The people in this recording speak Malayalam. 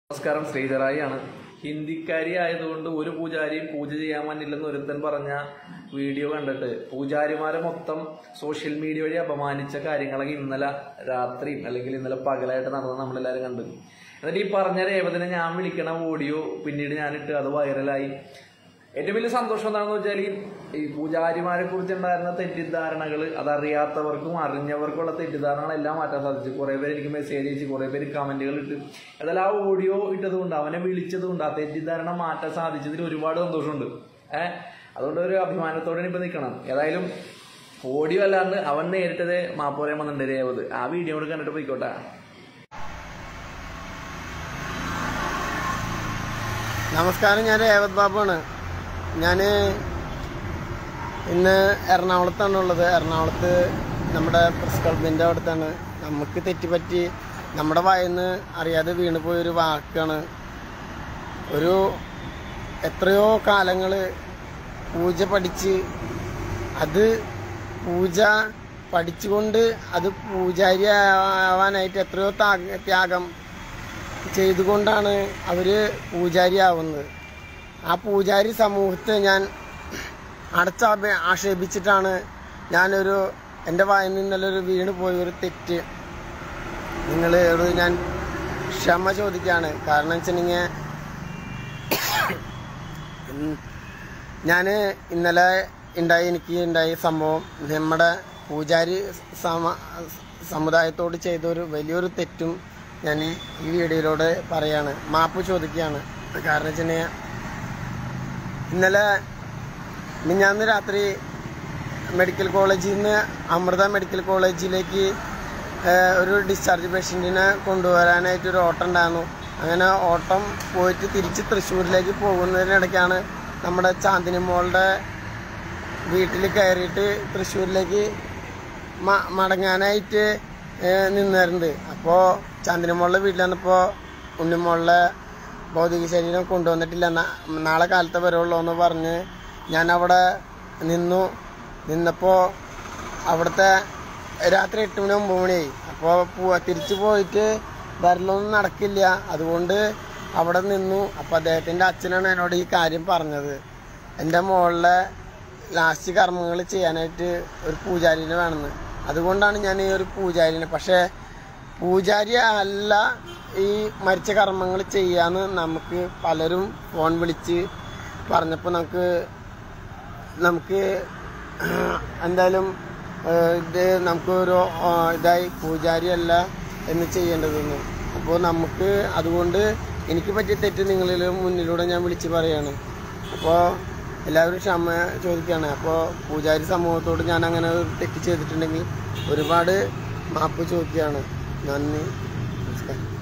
നമസ്കാരം ശ്രീധറായി ആണ് ഹിന്ദിക്കാരി ആയതുകൊണ്ട് ഒരു പൂജാരിയും പൂജ ചെയ്യാൻ പറ്റില്ലെന്ന് ഒരുത്തൻ പറഞ്ഞ വീഡിയോ കണ്ടിട്ട് പൂജാരിമാരെ മൊത്തം സോഷ്യൽ മീഡിയ വഴി അപമാനിച്ച കാര്യങ്ങളൊക്കെ ഇന്നലെ രാത്രിയും അല്ലെങ്കിൽ ഇന്നലെ പകലായിട്ട് നടന്നത് നമ്മളെല്ലാവരും കണ്ടു എന്നിട്ട് ഈ പറഞ്ഞ രേവതിനെ ഞാൻ വിളിക്കണ ഓഡിയോ പിന്നീട് ഞാനിട്ട് അത് വൈറലായി ഏറ്റവും വലിയ സന്തോഷം എന്താണെന്ന് വെച്ചാൽ ഈ പൂജാരിമാരെ കുറിച്ച് ഉണ്ടായിരുന്ന തെറ്റിദ്ധാരണകൾ അതറിയാത്തവർക്കും അറിഞ്ഞവർക്കുള്ള തെറ്റിദ്ധാരണകളെല്ലാം മാറ്റാൻ സാധിച്ചു കുറെ പേര് എനിക്ക് മെസ്സേജ് അയച്ചു കുറെ പേര് കമന്റുകൾ ഇട്ട് അതെല്ലാം ആ ഓഡിയോ ഇട്ടതുകൊണ്ട് അവനെ വിളിച്ചതുകൊണ്ട് ആ തെറ്റിദ്ധാരണ മാറ്റാൻ സാധിച്ചതിൽ ഒരുപാട് സന്തോഷമുണ്ട് ഏഹ് അതുകൊണ്ട് ഒരു അഭിമാനത്തോടെ ഇപ്പൊ നിൽക്കണം ഏതായാലും ഓഡിയോ അല്ലാണ്ട് അവൻ നേരിട്ടത് മാപ്പോരയം വന്നിട്ടുണ്ട് രേവത് ആ വീഡിയോ കൂടെ കണ്ടിട്ട് പോയിക്കോട്ടെ നമസ്കാരം ഞാൻ രേവത് ബാബുവാണ് ഞാൻ ഇന്ന് എറണാകുളത്താണ് ഉള്ളത് എറണാകുളത്ത് നമ്മുടെ പ്രസ് ക്ലബിൻ്റെ അടുത്താണ് നമുക്ക് തെറ്റുപറ്റി നമ്മുടെ വായന്ന് അറിയാതെ വീണ് പോയൊരു വാക്കാണ് ഒരു എത്രയോ കാലങ്ങൾ പൂജ പഠിച്ച് അത് പൂജ പഠിച്ചുകൊണ്ട് അത് പൂജാരി ആവാനായിട്ട് എത്രയോ ത്യാഗ- ത്യാഗം ചെയ്തുകൊണ്ടാണ് അവര് പൂജാരിയാവുന്നത് ആ പൂജാരി സമൂഹത്തെ ഞാൻ അടച്ചാപ ആക്ഷേപിച്ചിട്ടാണ് ഞാനൊരു എൻ്റെ വായിൽ നിന്നല്ല ഒരു വീണ് പോയ ഒരു തെറ്റ് നിങ്ങൾ ഞാൻ ക്ഷമ ചോദിക്കുകയാണ് കാരണം വെച്ചിട്ടുണ്ടെങ്കിൽ ഞാൻ ഇന്നലെ ഉണ്ടായി എനിക്ക് ഉണ്ടായ സംഭവം നമ്മുടെ പൂജാരി സമ സമുദായത്തോട് ചെയ്ത ഒരു വലിയൊരു തെറ്റും ഞാൻ ഈ വീഡിയോയിലൂടെ പറയാണ് മാപ്പ് ചോദിക്കുകയാണ് കാരണം വെച്ചിട്ടുണ്ടെങ്കിൽ ഇന്നലെ മിഞ്ഞാന്ന് രാത്രി മെഡിക്കൽ കോളേജിൽ നിന്ന് അമൃത മെഡിക്കൽ കോളേജിലേക്ക് ഏഹ്, ഒരു ഡിസ്ചാർജ് പേഷ്യൻറ്റിനെ കൊണ്ടുവരാനായിട്ട് ഒരു ഓട്ടം ഉണ്ടായിരുന്നു അങ്ങനെ ഓട്ടം പോയിട്ട് തിരിച്ച് തൃശ്ശൂരിലേക്ക് പോകുന്നതിനിടയ്ക്കാണ് നമ്മുടെ ചാന്ദിനി മോളുടെ വീട്ടിൽ കയറിയിട്ട് തൃശ്ശൂരിലേക്ക് മ- മടങ്ങാനായിട്ട് ഏഹ്, നിന്നായിരുന്നു അപ്പോൾ ചാന്ദിനിമോളുടെ വീട്ടിൽ വന്നപ്പോൾ ഉണ്ണിമോളുടെ ഭൗതിക ശരീരം കൊണ്ടുവന്നിട്ടില്ല നാ- നാളെ കാലത്തെ വരുള്ളൂ എന്ന് പറഞ്ഞ് ഞാൻ അവിടെ നിന്നു നിന്നപ്പോൾ അവിടുത്തെ രാത്രി എട്ട് മണി ഒമ്പത് മണിയായി അപ്പോൾ പോവാ തിരിച്ചു പോയിട്ട് വരലൊന്നും നടക്കില്ല അതുകൊണ്ട് അവിടെ നിന്നു അപ്പോൾ അദ്ദേഹത്തിൻ്റെ അച്ഛനാണ് എന്നോട് ഈ കാര്യം പറഞ്ഞത് എൻ്റെ മോളിലെ ലാസ്റ്റ് കർമ്മങ്ങൾ ചെയ്യാനായിട്ട് ഒരു പൂജാരിനെ വേണമെന്ന് അതുകൊണ്ടാണ് ഞാൻ ഈ ഒരു പൂജാരിനെ പക്ഷേ പൂജാരി അല്ല ഈ മരിച്ച കർമ്മങ്ങൾ ചെയ്യാന്ന് നമുക്ക് പലരും ഫോൺ വിളിച്ച് പറഞ്ഞപ്പോൾ നമുക്ക് നമുക്ക് എന്തായാലും ഏഹ്, ഇത് നമുക്കൊരു ആ, ഇതായി പൂജാരി അല്ല എന്ന് ചെയ്യേണ്ടതെന്ന് അപ്പോൾ നമുക്ക് അതുകൊണ്ട് എനിക്ക് പറ്റിയ തെറ്റ് നിങ്ങളിൽ മുന്നിലൂടെ ഞാൻ വിളിച്ച് പറയാണ് അപ്പോൾ എല്ലാവരും ക്ഷമ ചോദിക്കുകയാണ് അപ്പോൾ പൂജാരി സമൂഹത്തോട് ഞാൻ അങ്ങനെ ഒരു തെറ്റ് ചെയ്തിട്ടുണ്ടെങ്കിൽ ഒരുപാട് മാപ്പ് ചോദിക്കുകയാണ് നന്ദി നമസ്കാരം